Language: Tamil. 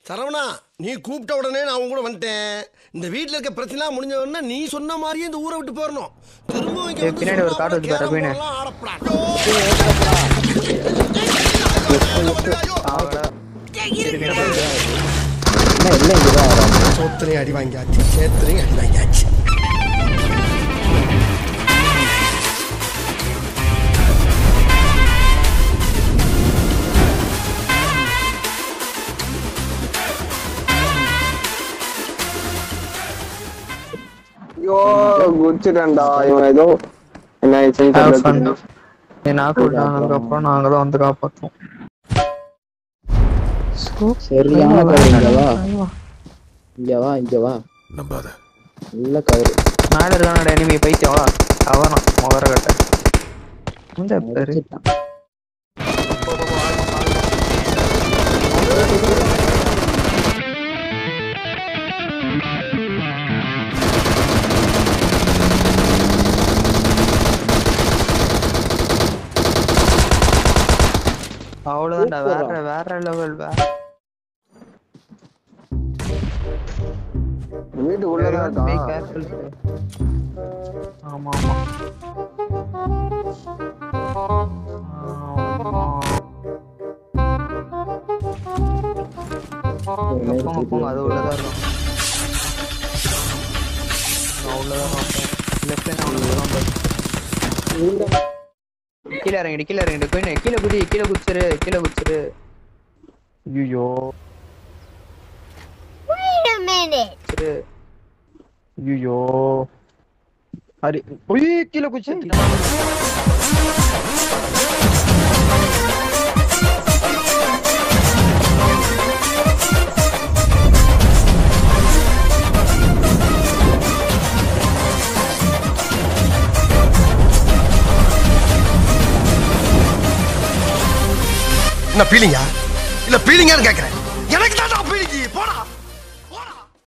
சரவணா நீ கூப்பிட்ட உடனே நான் உன் கூட வந்துட்டேன் இந்த வீட்டில் இருக்க பிரச்சனை முடிஞ்ச உடனே நீ சொன்ன மாதிரியே இந்த ஊரை விட்டு போயிடணும் திரும்பவும் இங்க ஏய், வந்து பின்னாடி ஒரு சொன்னா காட்டு வந்து பாரு, கேரம் பீனு. போர்டெல்லாம் ஆடக்கூடாது. ஐயோ! அவ்வளோ என்ன இல்லை இங்கதான் வராங்க சோத்திரையும் அடி வாங்கியாச்சு சேத்திரையும் அடி வாங்கியாச்சு ஐயோ குடிச்சிட்டேன்டா இவன் ஏதோ என்ன ஆயிடுச்சுன்னு Have தெரியல. fun. நீ நாக்கு விட்டானதுக்கு அப்புறம் நாங்க தான் வந்து காப்பாத்துவோம் சரியான கவரு இங்க வா இங்க வா இங்க வா நம்பாத நல்ல கவரு மேல இருக்கானோட எனிமி பைத்தியம் வா அவனா முகர கட்ட இந்த பேரு முடிச்சிட்டான். அவ்வளவுதான்டா வேற வேற லெவல் வேற வீட்டுக்குள்ளதான் Be இருக்கான் careful, bro. ஆமா ஆமா ஆமா. போங்க போங்க அது உள்ளதா இருக்கும் நான் உள்ளதான் பார்ப்பேன் லெஃப்ட் நான் உள்ளதான் பார்ப்பேன் கீழே இறங்கிடு கீழே இறங்கிடு போயினு கீழே குதி கீழே குதிச்சிரு கீழே குதிச்சிரு ஐயோ Wait a minute. ஐயோ ஹரி ஒய் கீழே குதிச்சு என்ன பீலிங்கா இல்ல பீலிங்கான்னு கேக்குறேன் எனக்கு தான்